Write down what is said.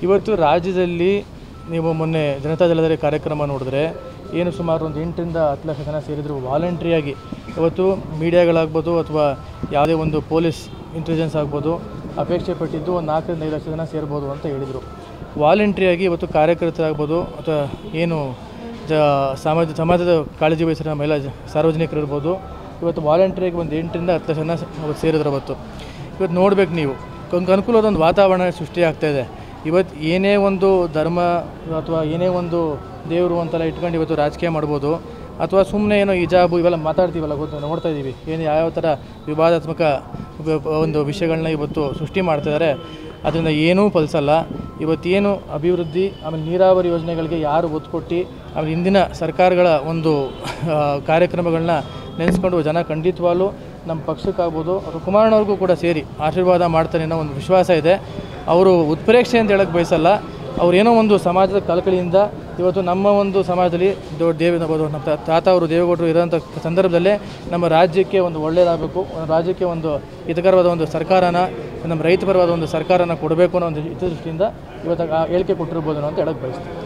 ಇವತ್ತು ರಾಜ್ಯದಲ್ಲಿ ನೀವು ಮೊನ್ನೆ ಜನತಾ ದಳದಲ್ಲಿ ಕಾರ್ಯಕ್ರಮ ನೋಡಿದ್ರೆ ಏನು ಸುಮಾರು ಒಂದು ಎಂಟರಿಂದ ಹತ್ತು ಲಕ್ಷ ಜನ ಸೇರಿದ್ರು ವಾಲಂಟ್ರಿಯಾಗಿ ಇವತ್ತು ಮೀಡಿಯಾಗಳಾಗ್ಬೋದು ಅಥವಾ ಯಾವುದೇ ಒಂದು ಪೊಲೀಸ್ ಇಂಟೆಲಿಜೆನ್ಸ್ ಆಗ್ಬೋದು ಅಪೇಕ್ಷೆ ಪಟ್ಟಿದ್ದು ಒಂದು ನಾಲ್ಕರಿಂದ ಐದು ಲಕ್ಷ ಜನ ಸೇರ್ಬೋದು ಅಂತ ಹೇಳಿದರು ವಾಲಂಟ್ರಿಯಾಗಿ ಇವತ್ತು ಕಾರ್ಯಕರ್ತರಾಗ್ಬೋದು ಅಥವಾ ಏನು ಜ ಸಮಾಜ ಸಮಾಜದ ಕಾಳಜಿ ವಹಿಸಿದ ಮಹಿಳಾ ಜ- ಸಾರ್ವಜನಿಕರು ಇರ್ಬೋದು ಇವತ್ತು ವಾಲಂಟ್ರಿಯಾಗಿ ಒಂದು ಎಂಟರಿಂದ ಹತ್ತು ಲಕ್ಷ ಜನ ಅವತ್ತು ಸೇರಿದ್ರು ಅವತ್ತು ಇವತ್ತು ನೋಡ್ಬೇಕು ನೀವು ಕೊಂಕ್ ಅನುಕೂಲವಾದ ಒಂದು ವಾತಾವರಣ ಸೃಷ್ಟಿ ಆಗ್ತಾ ಇದೆ ಇವತ್ತು ಏನೇ ಒಂದು ಧರ್ಮ ಅಥವಾ ಏನೇ ಒಂದು ದೇವರು ಅಂತೆಲ್ಲ ಇಟ್ಕೊಂಡು ಇವತ್ತು ರಾಜಕೀಯ ಮಾಡ್ಬೋದು ಅಥವಾ ಸುಮ್ಮನೆ ಏನೋ ಹಿಜಾಬು ಇವೆಲ್ಲ ಮಾತಾಡ್ತೀವಲ್ಲ ಗೊತ್ತು ನೋಡ್ತಾ ಇದ್ದೀವಿ ಏನು ಯಾವ್ಯಾವ ಥರ ವಿವಾದಾತ್ಮಕ ವ- ಒಂದು ವಿಷಯಗಳನ್ನ ಇವತ್ತು ಸೃಷ್ಟಿ ಮಾಡ್ತಿದ್ದಾರೆ ಅದರಿಂದ ಏನೂ ಫಲಿಸಲ್ಲ ಇವತ್ತೇನು ಅಭಿವೃದ್ಧಿ ಆಮೇಲೆ ನೀರಾವರಿ ಯೋಜನೆಗಳಿಗೆ ಯಾರು ಒತ್ತು ಕೊಟ್ಟು ಆಮೇಲೆ ಇಂದಿನ ಸರ್ಕಾರಗಳ ಒಂದು ಆ, ಕಾರ್ಯಕ್ರಮಗಳನ್ನ ನೆನೆಸ್ಕೊಂಡು ಜನ ಖಂಡಿತವಾಗ್ಲೂ ನಮ್ಮ ಪಕ್ಷಕ್ಕಾಗ್ಬೋದು ಅಥವಾ ಕುಮಾರಣ್ಣವ್ರಿಗೂ ಕೂಡ ಸೇರಿ ಆಶೀರ್ವಾದ ಮಾಡ್ತಾರೆ ಅನ್ನೋ ಒಂದು ವಿಶ್ವಾಸ ಇದೆ ಅವರು ಉತ್ಪ್ರೇಕ್ಷೆ ಅಂತ ಹೇಳಕ್ಕೆ ಬಯಸಲ್ಲ ಅವ್ರೇನೋ ಒಂದು ಸಮಾಜದ ಕಳಕಳಿಯಿಂದ ಇವತ್ತು ನಮ್ಮ ಒಂದು ಸಮಾಜದಲ್ಲಿ ದೊಡ್ಡ ದೇವ ನಮ್ಮ ತಾ- ತಾತ ಅವರು ದೇವೇಗೌಡರು ಇರೋಂಥ ಸಂದರ್ಭದಲ್ಲೇ ನಮ್ಮ ರಾಜ್ಯಕ್ಕೆ ಒಂದು ಒಳ್ಳೆಯದಾಗಬೇಕು ರಾಜ್ಯಕ್ಕೆ ಒಂದು ಹಿತಕರವಾದ ಒಂದು ಸರ್ಕಾರನ ನಮ್ಮ ರೈತಪರವಾದ ಒಂದು ಸರ್ಕಾರನ ಕೊಡಬೇಕು ಅನ್ನೋ ಒಂದು ಹಿತದೃಷ್ಟಿಯಿಂದ ಇವತ್ತು ಆ ಹೇಳಿಕೆ ಕೊಟ್ಟಿರ್ಬೋದು ಅಂತ ಹೇಳಕ್ಕೆ ಬಯಸ್ತೀನಿ